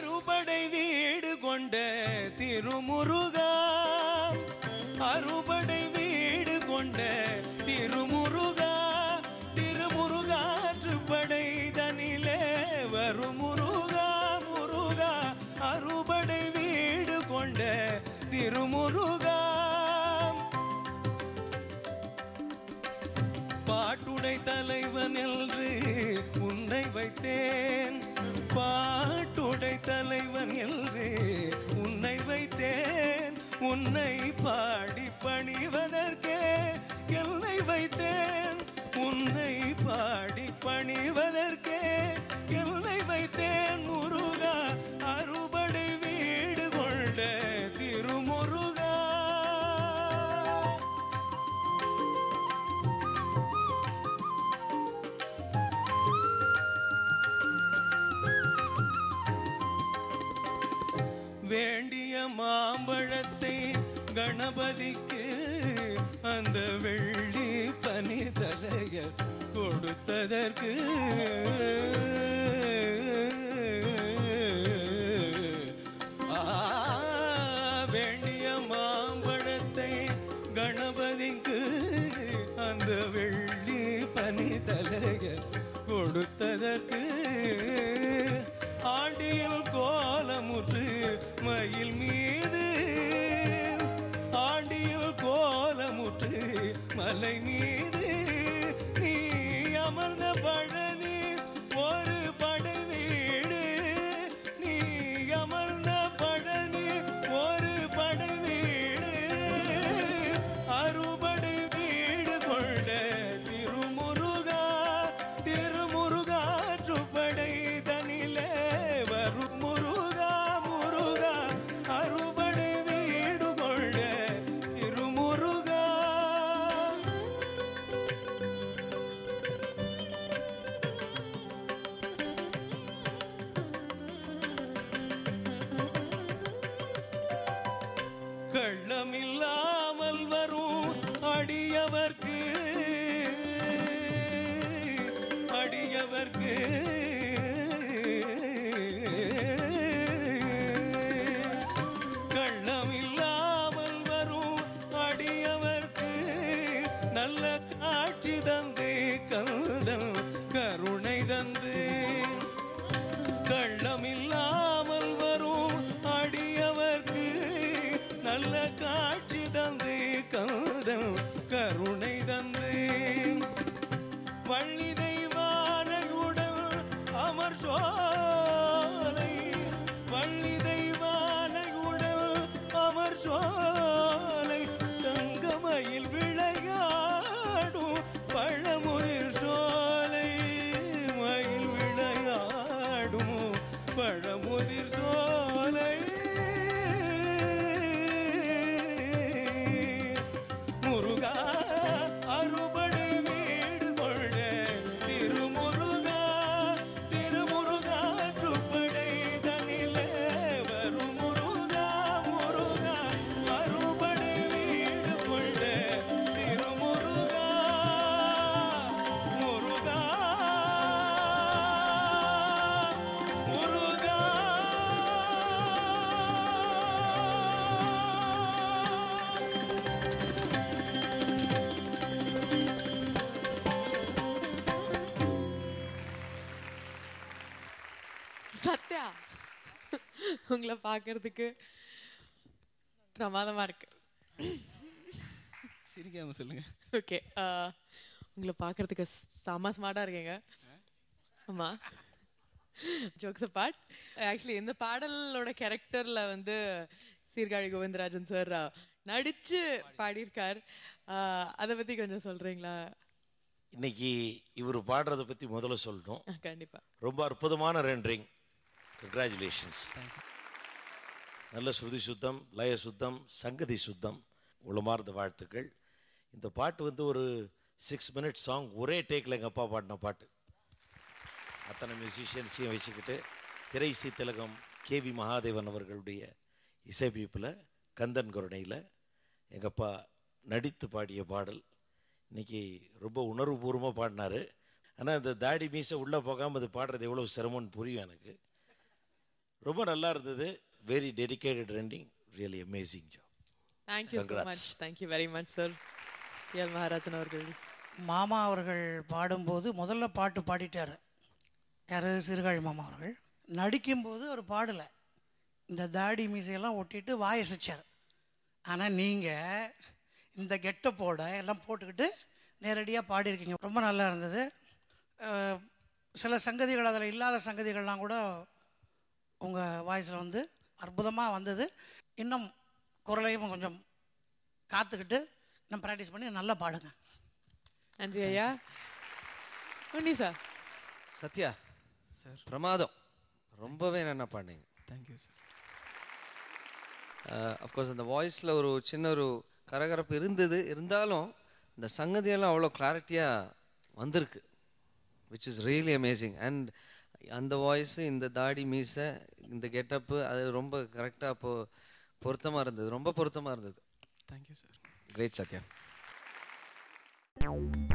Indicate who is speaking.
Speaker 1: அறுபடை வீடு கொண்ட திருமுருகா அறுபடை வீடு கொண்ட திருமுருகா திருமுருகாற்றுப்படை தனிலே வரும் முருகா முருகா அறுபடை வீடு கொண்ட திருமுருகா பாட்டுடை தலைவன் என்று உன்னை வைத்தேன் பாட்டுடை தலைவன் என்று உன்னை வைத்தேன் உன்னை பாடி பணிவதற்கே என்னை வைத்தேன் உன்னை பாடி பணிவதற்கே என்னை வைத்தேன் முருகா அறுபடை வீடு கொண்ட திருமுருகா வேண்டிய மாம்பழத்தை கணபதிக்கு அந்த வெள்ளி பனி தலைய கொடுத்ததற்கு ஆ, வேண்டிய மாம்பழத்தை கணபதிக்கு அந்த வெள்ளி பனி தலைய கொடுத்ததற்கு ஆண்டியில் கோலமுற்று மயில் மீது ஆண்டியில் கோலமுற்று மலை மீது நீ அமர்ந்த பழனி ஒரு படை வீடு நீ அமர்ந்த பழனி ஒரு படை வீடு அறுபடை வீடு கொண்ட திருமுருகா திருமுருகாற்றுப்படை தனிலே வரும் முருகா முருகா அறுபடை வீடு கொண்ட திருமுருகா கள்ளமில்லாமல் வரும் அடியவர்க்கு அடியவர்க்கு கள்ளமில்லாமல் வரும் அடியவர்க்கு நல்ல காட்சி தந்து கந்தன் கருணை தந்து கள்ளமில்லாமல் வரும் அடியவர்க்கு நல்ல காட்சி தந்து கந்தன் கருணை தந்து வள்ளி தெய்வானையுடன் அமர் சோலை வள்ளி தெய்வானையுடன் அமர் சோலை தங்கமயில் விளையாடும் பழமுதிர் சோலை மயில் விளையாடும் பழமுதிர் சோலை முருகா அறுபடை வீடு கொண்ட திருமுருகா திருமுருகா திருப்படை தனிலே வரும் முருகா முருகா அறுபடை வீடு கொண்ட திருமுருகா முருகா முருகா
Speaker 2: சத்யா உங்களை பார்க்கறதுக்கு பிரமாதமா இருக்கு
Speaker 1: சிரிக்காம சொல்லுங்க
Speaker 2: ஓகே உங்களை பார்க்கறதுக்கு செம்ம ஸ்மார்ட்டாக இருக்கீங்க ஆமா ஜோக்ஸ் அப்பார்ட் ஆக்சுவலி இந்த பாடலோட கேரக்டர்ல வந்து சீர்காழி கோவிந்தராஜன் சார் நடிச்சு பாடியிருக்கார் அஹ், அதை பத்தி கொஞ்சம் சொல்றீங்களா
Speaker 3: இன்னைக்கு இவர் பாடுறதை பற்றி முதல்ல சொல்லணும்
Speaker 2: அஹ், கண்டிப்பா
Speaker 3: ரொம்ப அற்புதமான ரெண்டரிங் கங்க்ராச்சுலேஷன்ஸ் நல்ல ஸ்ருதி சுத்தம் லய சுத்தம் சங்கதி சுத்தம் உளமார்ந்த வாழ்த்துக்கள் இந்த பாட்டு வந்து ஒரு சிக்ஸ் மினிட் சாங் ஒரே டேக்கில் எங்கள் அப்பா பாடின பாட்டு அத்தனை மியூசிஷியன்ஸையும் வச்சுக்கிட்டு திரை திலகம் கேவி மகாதேவன் அவர்களுடைய இசையமைப்பில் கந்தன் கருணையில் எங்கள் அப்பா நடித்து பாடிய பாடல் இன்னைக்கு ரொம்ப உணர்வுபூர்வமாக பாடினாரு ஆனால் இந்த தாடி மீசை உள்ளே போகாமல் அது பாடுறது எவ்வளோ சிரமம்னு புரியும் எனக்கு ரொம்ப நல்லா இருந்தது very dedicated rendering really amazing job
Speaker 2: thank you so
Speaker 3: Congrats.
Speaker 2: Much thank you very much sir L Maharajan அவர்கள்
Speaker 4: மாமா அவர்கள் பாடும்போது முதல்ல பாட்டு பாடிட்டார் யார் சிறுகாழி மாமா அவர்கள் நடிக்கும்போது அவர் பாடலை இந்த தாடி மீசையெல்லாம் ஒட்டிட்டு வாயசிச்சார் ஆனால் நீங்கள் இந்த கெட்டப்போட எல்லாம் போட்டுக்கிட்டு நேரடியாக பாடியிருக்கீங்க ரொம்ப நல்லா இருந்தது அஹ், சில சங்கதிகள் அதில் இல்லாத சங்கதிகள்லாம் கூட உங்கள் வாய்ஸில் வந்து அற்புதமாக வந்தது இன்னும் குரலையும் கொஞ்சம் காத்துக்கிட்டு இன்னும் ப்ராக்டிஸ் பண்ணி நல்லா பாடுங்க
Speaker 2: நன்றி ஐயா உன்னி சார்
Speaker 1: சத்யா
Speaker 5: சார்
Speaker 1: பிரமாதம் ரொம்பவே நல்லா பாடினீங்க
Speaker 5: தேங்க்யூ சார்
Speaker 1: அஃப்கோர்ஸ் அந்த வாய்ஸில் ஒரு சின்ன ஒரு கரகரப்பு இருந்தது இருந்தாலும் இந்த சங்கதியெல்லாம் அவ்வளோ கிளாரிட்டியாக வந்திருக்கு which is really amazing and அந்த வாய்ஸு இந்த தாடி மீசை இந்த கெட்டப்பு அது ரொம்ப கரெக்டாக இப்போ பொருத்தமாக இருந்தது ரொம்ப பொருத்தமாக இருந்தது
Speaker 5: தேங்க்யூ சார்
Speaker 1: கிரேட் சத்யா